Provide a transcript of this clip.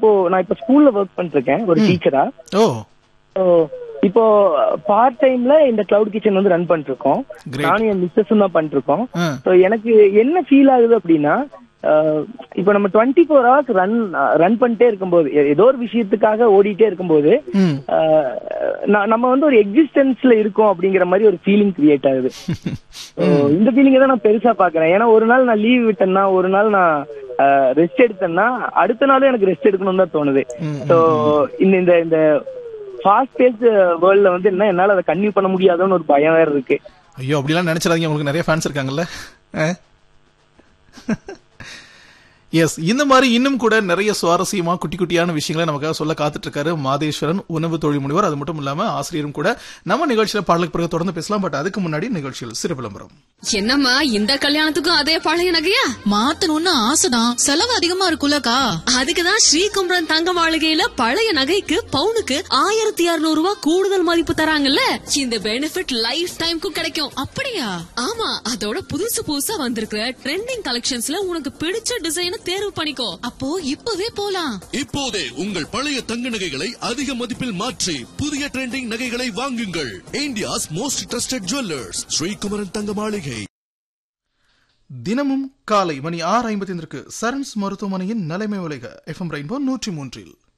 இப்போ நான் இப்போ ஸ்கூல்ல ஒர்க் பண்ணிட்டு இருக்கேன் ஒரு டீச்சரா ஓ இப்போ பார்ட் டைம்ல இந்த கிளவுட் கிச்சன் வந்து ரன் பண்ணிட்டு இருக்கோம் Great. நானும் என் மிஸ்ஸஸும் தான் பண்ணிட்டு இருக்கோம் ஆ. ஸோ எனக்கு என்ன ஃபீல் ஆகுது அப்படின்னா அஹ், இப்போ நம்ம twenty four hours run run பண்ணிட்டே இருக்கும்போது எ- ஏதோ ஒரு விஷயத்துக்காக ஓடிட்டே இருக்கும்போது ம் அஹ், ந- நம்ம வந்து ஒரு எக்ஸிஸ்டன்ஸ்ல இருக்கோம் அப்படிங்கிற மாதிரி ஒரு ஃபீலிங் கிரியேட் ஆகுது So, இந்த ஃபீலிங்கை தான் நான் பெருசா பாக்குறேன் ஏன்னா ஒரு நாள் நான் லீவ் விட்டேன்னா ஒரு நாள் நான் ரெஸ்ட் எடுத்தேன்னா அடுத்த நாளும் எனக்கு ரெஸ்ட் எடுக்கணும்னு தான் தோணுது ஸோ இந்த இந்த இந்த ஃபாஸ்ட் பேஸ்ட் வேர்ல்ட்ல வந்து என்ன என்னால அதை கன்டினியூ பண்ண முடியாதுன்னு ஒரு பயம் வேற இருக்கு ஐயோ அப்படிலாம் நினைச்சிடாதீங்க உங்களுக்கு நிறைய ஃபேன்ஸ் இருக்காங்கல்ல எஸ் இந்த மாதிரி இன்னும் கூட நிறைய சுவாரஸ்யமா குட்டி குட்டியான விஷயங்களை நமக்காக சொல்ல காத்துட்டு இருக்காரு மாதேஸ்வரன் உணவு தொழில் முனைவர் அது மட்டும் இல்லாம ஆசிரியரும் கூட நம்ம நிகழ்ச்சியில பாடலுக்கு பிறகு தொடர்ந்து பேசலாம் பட் அதுக்கு முன்னாடி நிகழ்ச்சியில் சிறு விளம்பரம் என்னம்மா இந்த கல்யாணத்துக்கும் அதே பழைய நகையா மாத்தணும்னு ஆசைதான் செலவு அதிகமா இருக்குல்லக்கா அதுக்குதான் ஸ்ரீகுமரன் தங்க மாளிகையில பழைய நகைக்கு பவுனுக்கு ஆயிரத்தி இருநூறு ரூபாய் கூடுதல் மதிப்பு தராங்கல்ல இந்த பெனிஃபிட் லைஃப் டைம்க்கும் கிடைக்கும் அப்படியா ஆமா அதோட புதுசு புதுசா வந்திருக்கிற ட்ரெண்டிங் கலெக்ஷன்ஸ்ல உனக்கு பிடிச்ச டிசைனை தேர்வு பண்ணிக்கோ அப்போ இப்பவே போலாம் இப்போதே உங்கள் பழைய தங்க நகைகளை அதிக மதிப்பில் மாற்றி புதிய ட்ரெண்டிங் நகைகளை வாங்குங்கள் India's most trusted jewellers Srikumaran Thanga Maligai தினமும் காலை மணி ஆறு ஐம்பத்தி சரண்ஸ் மருத்துவமனையின் நிலைமை உலக எஃப்எம் ரெயின்போ நூற்றி மூன்றில்